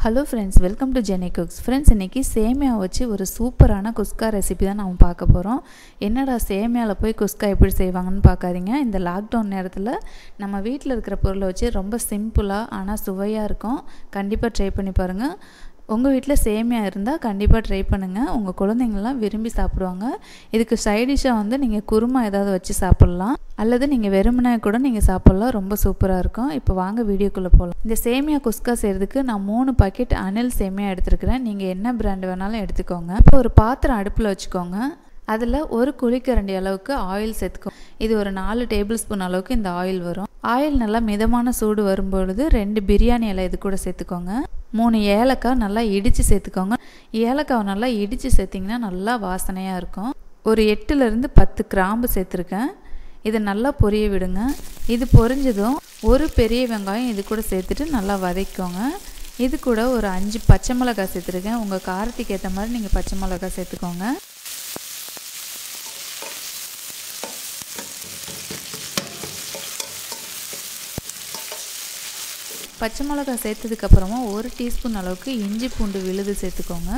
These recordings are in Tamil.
hello friends welcome to Jeni Cooks friends இன்றைக்கி சேமியா வச்சு ஒரு சூப்பரான குஸ்கா ரெசிபி தான் நம்ம பார்க்க போகிறோம் என்னடா சேமியாவில் போய் குஸ்கா எப்படி செய்வாங்கன்னு பார்க்காதீங்க இந்த லாக்டவுன் நேரத்தில் நம்ம வீட்டில் இருக்கிற பொருளை வச்சு ரொம்ப சிம்பிளாக ஆனால் சுவையாக இருக்கும் கண்டிப்பாக ட்ரை பண்ணி பாருங்கள் உங்கள் வீட்டில் சேமியா இருந்தால் கண்டிப்பாக ட்ரை பண்ணுங்கள் உங்கள் குழந்தைங்கள்லாம் விரும்பி சாப்பிடுவாங்க இதுக்கு சைடிஷாக வந்து நீங்கள் குருமா ஏதாவது வச்சு சாப்பிட்லாம் அல்லது நீங்கள் வெறுமனே கூட நீங்கள் சாப்பிட்லாம் ரொம்ப சூப்பராக இருக்கும் இப்போ வாங்க வீடியோக்குள்ளே போகலாம் இந்த சேமியா குஸ்கா செய்கிறதுக்கு நான் மூணு பாக்கெட் அனில் சேமியா எடுத்துருக்கிறேன் நீங்கள் என்ன பிராண்ட் வேணாலும் எடுத்துக்கோங்க இப்போ ஒரு பாத்திரம் அடுப்பில் வச்சுக்கோங்க அதில் ஒரு குழிக்கரண்டி அளவுக்கு ஆயில் சேர்த்துக்கோங்க இது ஒரு நாலு டேபிள் ஸ்பூன் அளவுக்கு இந்த ஆயில் வரும் ஆயில் நல்லா மிதமான சூடு வரும்பொழுது ரெண்டு பிரியாணி இலை இது கூட சேர்த்துக்கோங்க மூணு ஏலக்காய் நல்லா இடித்து சேர்த்துக்கோங்க ஏலக்காவை நல்லா இடித்து சேர்த்திங்கன்னா நல்லா வாசனையாக இருக்கும் ஒரு எட்டுலேருந்து பத்து கிராம்பு சேர்த்துருக்கேன் இதை நல்லா பொரிய விடுங்க இது பொரிஞ்சதும் ஒரு பெரிய வெங்காயம் இது கூட சேர்த்துட்டு நல்லா வதக்கிக்கோங்க இது கூட ஒரு அஞ்சு பச்சை மிளகாய் சேர்த்துருக்கேன் உங்கள் காரத்துக்கு ஏற்ற மாதிரி நீங்கள் பச்சை மிளகாய் சேர்த்துக்கோங்க பச்சை மிளகாய் சேர்த்ததுக்கப்புறமா ஒரு டீஸ்பூன் அளவுக்கு இஞ்சி பூண்டு விழுது சேர்த்துக்கோங்க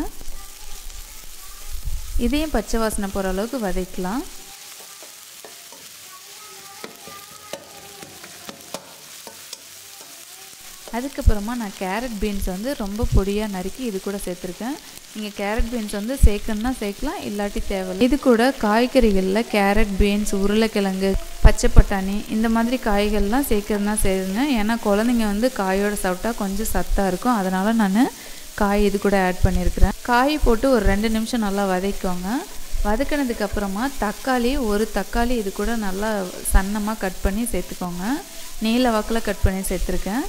இதையும் பச்சை வாசனை போகிற அளவுக்கு வதக்கலாம் அதுக்கப்புறமா நான் கேரட் பீன்ஸ் வந்து ரொம்ப பொடியாக நறுக்கி இது கூட சேர்த்துருக்கேன் நீங்கள் கேரட் பீன்ஸ் வந்து சேர்க்கணுன்னா சேர்க்கலாம் இல்லாட்டி தேவையில்லை இது கூட காய்கறிகளில் கேரட் பீன்ஸ் உருளைக்கிழங்கு பச்சை பட்டாணி இந்த மாதிரி காய்கள்லாம் சேர்க்கறதுனா சேருங்க ஏன்னா குழந்தைங்க வந்து காயோட சாப்பிட்டா கொஞ்சம் சத்தாக இருக்கும் அதனால் நான் காய் இது கூட ஆட் பண்ணியிருக்கிறேன் காய் போட்டு ஒரு ரெண்டு நிமிஷம் நல்லா வதக்கிக்கோங்க வதக்கினதுக்கு அப்புறமா தக்காளி ஒரு தக்காளி இது கூட நல்லா சன்னமாக கட் பண்ணி சேர்த்துக்கோங்க நீல வாக்கில் கட் பண்ணி சேர்த்துருக்கேன்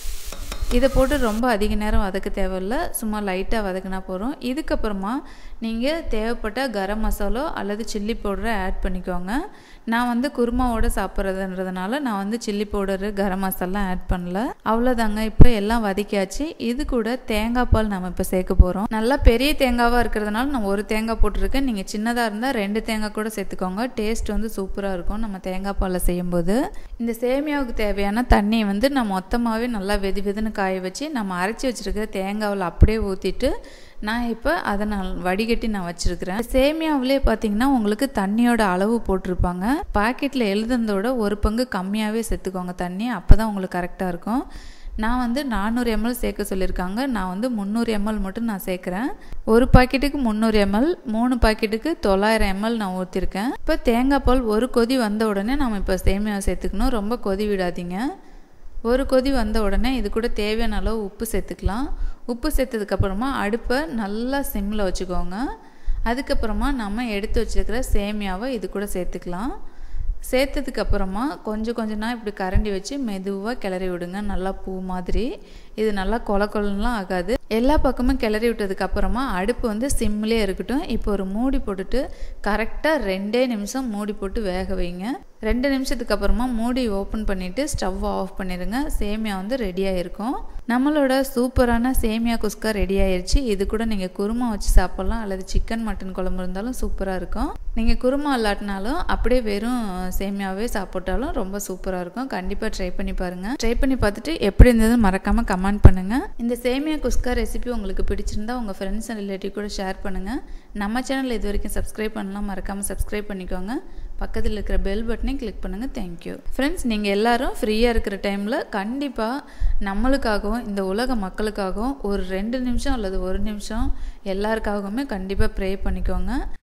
இதை போட்டு ரொம்ப அதிக நேரம் வதக்க தேவையில்ல சும்மா லைட்டாக வதக்கினா போகிறோம் இதுக்கப்புறமா நீங்கள் தேவைப்பட்ட கரம் மசாலோ அல்லது சில்லி பவுடரை ஆட் பண்ணிக்கோங்க நான் வந்து குருமாவோட சாப்பிட்றதுன்றதுனால நான் வந்து சில்லி பவுடரு கரம் மசாலாம் ஆட் பண்ணல அவ்வளோதாங்க இப்போ எல்லாம் வதக்கியாச்சு இது கூட தேங்காய் பால் நம்ம இப்போ சேர்க்க போகிறோம் நல்லா பெரிய தேங்காவாக இருக்கிறதுனால நான் ஒரு தேங்காய் போட்டிருக்கேன் நீங்கள் சின்னதாக இருந்தால் ரெண்டு தேங்காய் கூட சேர்த்துக்கோங்க டேஸ்ட் வந்து சூப்பராக இருக்கும் நம்ம தேங்காய் பாலில் செய்யும்போது இந்த சேமியாவுக்கு தேவையான தண்ணியை வந்து நான் மொத்தமாகவே நல்லா வெது வெதுன்னு காய வச்சு நம்ம அரைச்சி வச்சுருக்கிற தேங்காவில் அப்படியே ஊற்றிட்டு நான் இப்போ அதை நான் வடிகட்டி நான் வச்சுருக்கிறேன் சேமியாவிலே பார்த்தீங்கன்னா உங்களுக்கு தண்ணியோட அளவு போட்டிருப்பாங்க பாக்கெட்டில் எழுதுனதோட ஒரு பங்கு கம்மியாகவே சேர்த்துக்கோங்க தண்ணி அப்போ தான் உங்களுக்கு கரெக்டாக இருக்கும் நான் வந்து நானூறு எம்எல் சேர்க்க சொல்லியிருக்காங்க நான் வந்து முந்நூறு எம்எல் மட்டும் நான் சேர்க்குறேன் ஒரு பாக்கெட்டுக்கு முந்நூறு எம்எல் மூணு பாக்கெட்டுக்கு தொள்ளாயிரம் எம்எல் நான் ஊற்றிருக்கேன் இப்போ தேங்காய் பால் ஒரு கொதி வந்த உடனே நம்ம இப்போ சேமியாவை சேர்த்துக்கணும் ரொம்ப கொதி விடாதீங்க ஒரு கொதி வந்த உடனே இது கூட தேவையான அளவு உப்பு சேர்த்துக்கலாம் உப்பு சேர்த்ததுக்கப்புறமா அடுப்பை நல்லா சிம்மில் வச்சுக்கோங்க அதுக்கப்புறமா நம்ம எடுத்து வச்சுருக்கிற சேமியாவை இது கூட சேர்த்துக்கலாம் சேர்த்ததுக்கப்புறமா கொஞ்சம் கொஞ்சம் இப்படி கரண்டி வச்சு மெதுவாக கிளறி விடுங்க நல்லா பூ மாதிரி இது நல்லா கொல கொலலாம் ஆகாது எல்லா பக்கமும் கிளறி விட்டதுக்கப்புறமா அடுப்பு வந்து சிம்லேயே இருக்கட்டும் இப்போ ஒரு மூடி போட்டுட்டு கரெக்டாக ரெண்டே நிமிஷம் மூடி போட்டு வேக வைங்க ரெண்டு நிமிஷத்துக்கு அப்புறமா மூடி ஓப்பன் பண்ணிவிட்டு ஸ்டவ் ஆஃப் பண்ணிடுங்க சேமியா வந்து ரெடியாக இருக்கும் நம்மளோட சூப்பரான சேமியா குஸ்கா ரெடி ஆயிடுச்சு இது கூட நீங்கள் குருமா வச்சு சாப்பிட்லாம் அல்லது சிக்கன் மட்டன் குழம்பு இருந்தாலும் சூப்பராக இருக்கும் நீங்கள் குருமா இல்லாட்டினாலும் அப்படியே வெறும் சேமியாவே சாப்பிட்டாலும் ரொம்ப சூப்பராக இருக்கும் கண்டிப்பாக ட்ரை பண்ணி பாருங்கள் ட்ரை பண்ணி பார்த்துட்டு எப்படி இருந்தது மறக்காமல் கமெண்ட் பண்ணுங்கள் இந்த சேமியா குஸ்கா ரெசிபி உங்களுக்கு பிடிச்சிருந்தா உங்கள் ஃப்ரெண்ட்ஸ் அண்ட் ரிலேட்டிவ் கூட ஷேர் பண்ணுங்கள் நம்ம சேனல் இது வரைக்கும் சப்ஸ்கிரைப் பண்ணலாம் மறக்காமல் சப்ஸ்கிரைப் பண்ணிக்கோங்க பக்கத்தில் இருக்கிற பெல் பட்டனையும் கிளிக் பண்ணுங்கள் தேங்க்யூ ஃப்ரெண்ட்ஸ் நீங்கள் எல்லாரும் ஃப்ரீயாக இருக்கிற டைமில் கண்டிப்பாக நம்மளுக்காகவும் இந்த உலக மக்களுக்காகவும் ஒரு ரெண்டு நிமிஷம் அல்லது ஒரு நிமிஷம் எல்லாருக்காகவுமே கண்டிப்பாக ப்ரே பண்ணிக்கோங்க